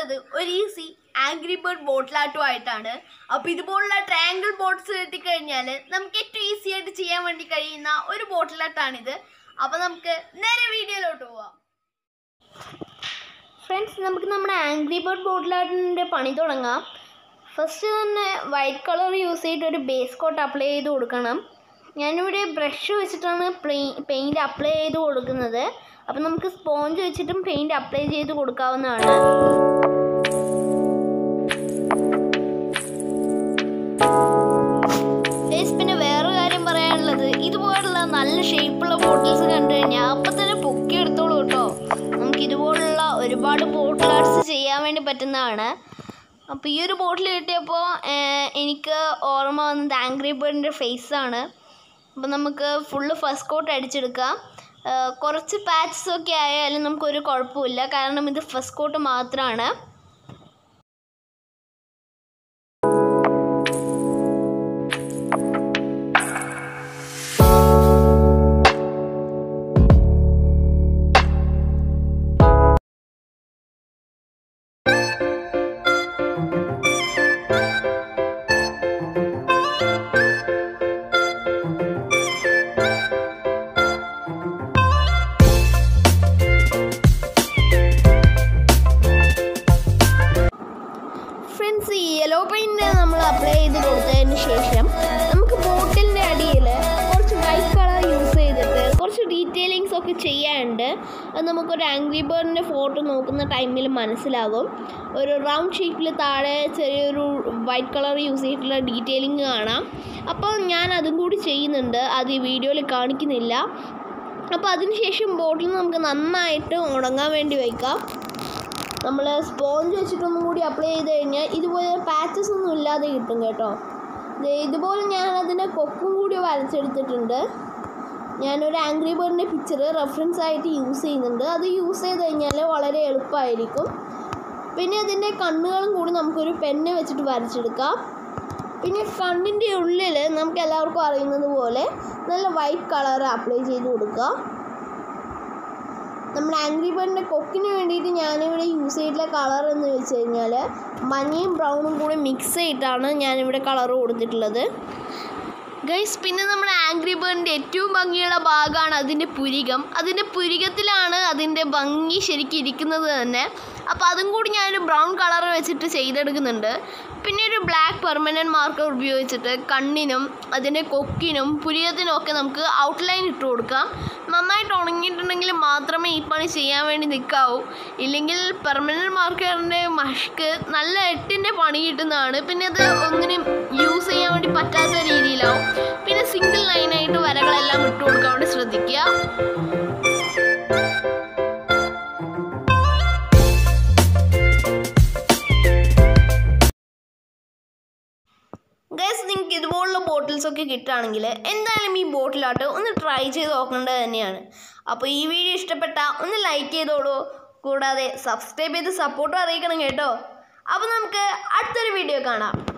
വന്നിട്ടുള്ളത് ഒരു easy angry bird ബോട്ടിലാട്ടുമായിട്ടാണ് അപ്പോൾ ഇതുപോലുള്ള ട്രയാങ്കിൾ ബോട്ട്സ് കിട്ടിക്കഴിഞ്ഞാൽ നമുക്ക് ഏറ്റവും ഈസി ആയിട്ട് ചെയ്യാൻ വേണ്ടി കഴിയുന്ന ഒരു ബോട്ടിലാട്ടാണിത് അപ്പോൾ നമുക്ക് നേരെ വീഡിയോയിലോട്ട് പോവാം ഫ്രണ്ട്സ് നമുക്ക് നമ്മുടെ ആംഗ്രി ബേർഡ് ബോട്ടിലാട്ടിൻ്റെ പണി തുടങ്ങാം ഫസ്റ്റ് തന്നെ വൈറ്റ് കളർ യൂസ് ചെയ്തിട്ട് ഒരു ബേസ് കോട്ട് അപ്ലൈ ചെയ്ത് കൊടുക്കണം ഞാനിവിടെ ബ്രഷ് വെച്ചിട്ടാണ് പെയിൻറ് അപ്ലൈ ചെയ്ത് കൊടുക്കുന്നത് അപ്പം നമുക്ക് സ്പോഞ്ച് വെച്ചിട്ടും പെയിൻറ് അപ്ലൈ ചെയ്ത് കൊടുക്കാവുന്നതാണ് Guys, പിന്നെ വേറെ കാര്യം പറയാനുള്ളത് ഇതുപോലുള്ള നല്ല ഷേപ്പുള്ള ബോട്ടിൽസ് കണ്ടു കഴിഞ്ഞാൽ അപ്പം തന്നെ പൊക്കി എടുത്തോളൂ കേട്ടോ നമുക്ക് ഇതുപോലുള്ള ഒരുപാട് ബോട്ടിൽ ആർട്സ് ചെയ്യാൻ വേണ്ടി പറ്റുന്നതാണ് അപ്പോൾ ഈ ഒരു ബോട്ടിൽ കിട്ടിയപ്പോൾ എനിക്ക് ഓർമ്മ വന്നത് ആംഗ്രി ബേർഡിൻ്റെ ഫേസാണ് അപ്പോൾ നമുക്ക് ഫുള്ള് ഫസ്റ്റ് കോട്ട് അടിച്ചെടുക്കാം ആ, കുറച്ച് പാച്ചസ് ഒക്കെ ആയാലും നമുക്കൊരു കുഴപ്പമില്ല കാരണം ഇത് ഫസ്റ്റ് കോട്ട് മാത്രമാണ് ഫ്രണ്ട്സ് ഈ യെല്ലോ പെയിൻറ് നമ്മൾ അപ്ലൈ ചെയ്ത് കൊടുത്തതിന് ശേഷം നമുക്ക് ബോട്ടിലിൻ്റെ അടിയിൽ കുറച്ച് വൈറ്റ് കളർ യൂസ് ചെയ്തിട്ട് കുറച്ച് ഡീറ്റെയിലിങ്സ് ഒക്കെ ചെയ്യാനുണ്ട് അത് നമുക്കൊരു ആംഗ്രി ബേർഡിൻ്റെ ഫോട്ടോ നോക്കുന്ന ടൈമിൽ മനസ്സിലാകും ഒരു റൗണ്ട് ഷേപ്പിൽ താഴെ ചെറിയൊരു വൈറ്റ് കളർ യൂസ് ചെയ്തിട്ടുള്ള ഡീറ്റെയിലിംഗ് കാണാം അപ്പോൾ ഞാൻ അതും കൂടി ചെയ്യുന്നുണ്ട് അത് ഈ വീഡിയോയിൽ കാണിക്കുന്നില്ല അപ്പോൾ അതിനുശേഷം ബോട്ടിൽ നമുക്ക് നന്നായിട്ട് ഉണങ്ങാൻ വേണ്ടി വയ്ക്കാം നമ്മൾ സ്പോഞ്ച് വെച്ചിട്ടൊന്നും കൂടി അപ്ലൈ ചെയ്ത് കഴിഞ്ഞാൽ ഇതുപോലെ പാച്ചസ് ഒന്നും ഇല്ലാതെ കിട്ടും കേട്ടോ ദേ ഇതുപോലെ ഞാൻ അതിൻ്റെ കൊക്കും കൂടി വരച്ചെടുത്തിട്ടുണ്ട് ഞാനൊരു ആംഗ്രി ബേർഡിൻ്റെ പിക്ചർ റെഫറൻസ് ആയിട്ട് യൂസ് ചെയ്യുന്നുണ്ട് അത് യൂസ് ചെയ്ത് കഴിഞ്ഞാൽ വളരെ എളുപ്പമായിരിക്കും പിന്നെ അതിൻ്റെ കണ്ണുകളും കൂടി നമുക്കൊരു പെന്ന് വെച്ചിട്ട് വരച്ചെടുക്കാം പിന്നെ കണ്ണിൻ്റെ ഉള്ളിൽ നമുക്ക് എല്ലാവർക്കും അറിയുന്നത് പോലെ നല്ല വൈറ്റ് കളർ അപ്ലൈ ചെയ്ത് കൊടുക്കുക നമ്മുടെ ആംഗ്രി ബേർഡിൻ്റെ കൊക്കിന് വേണ്ടിയിട്ട് ഞാനിവിടെ യൂസ് ചെയ്തിട്ടുള്ള കളർ എന്ന് വെച്ച് കഴിഞ്ഞാൽ മഞ്ഞയും ബ്രൗണും കൂടി മിക്സ് ചെയ്തിട്ടാണ് ഞാനിവിടെ കളർ കൊടുത്തിട്ടുള്ളത് ഗൈസ് പിന്നെ നമ്മുടെ ആംഗ്രി ബേർഡിൻ്റെ ഏറ്റവും ഭംഗിയുള്ള ഭാഗമാണ് അതിൻ്റെ പുരികം അതിൻ്റെ പുരികത്തിലാണ് അതിൻ്റെ ഭംഗി ശരിക്കും ഇരിക്കുന്നത് തന്നെ അപ്പോൾ അതും കൂടി ഞാനൊരു ബ്രൗൺ കളർ വെച്ചിട്ട് ചെയ്തെടുക്കുന്നുണ്ട് പിന്നെ ഒരു ബ്ലാക്ക് പെർമനൻറ്റ് മാർക്കർ ഉപയോഗിച്ചിട്ട് കണ്ണിനും അതിൻ്റെ കൊക്കിനും പുരികത്തിനും ഒക്കെ നമുക്ക് ഔട്ട്ലൈൻ ഇട്ട് കൊടുക്കാം നന്നായിട്ട് ഉണങ്ങിയിട്ടുണ്ടെങ്കിൽ മാത്രമേ ഈ പണി ചെയ്യാൻ വേണ്ടി നിൽക്കാവൂ ഇല്ലെങ്കിൽ പെർമനൻറ്റ് മാർക്കറിൻ്റെ മഷ്ക്ക് നല്ല എട്ടിൻ്റെ പണി കിട്ടുന്നതാണ് പിന്നെ അത് ഒന്നിനും യൂസ് ചെയ്യാൻ വേണ്ടി പറ്റാത്ത രീതിയിലാവും പിന്നെ സിംഗിൾ ലൈനായിട്ട് വരകളെല്ലാം ഇട്ട് കൊടുക്കാൻ വേണ്ടി ശ്രദ്ധിക്കുക ഗൈസ് നിങ്ങൾക്ക് ഇതുപോലുള്ള ബോട്ടിൽസ് ഒക്കെ കിട്ടുകയാണെങ്കിൽ എന്തായാലും ഈ ബോട്ടിലാട്ട് ഒന്ന് ട്രൈ ചെയ്ത് നോക്കേണ്ടത് തന്നെയാണ് അപ്പോൾ ഈ വീഡിയോ ഇഷ്ടപ്പെട്ട ഒന്ന് ലൈക്ക് ചെയ്തോളൂ കൂടാതെ സബ്സ്ക്രൈബ് ചെയ്ത് സപ്പോർട്ടും അറിയിക്കണം കേട്ടോ അപ്പോൾ നമുക്ക് അടുത്തൊരു വീഡിയോ കാണാം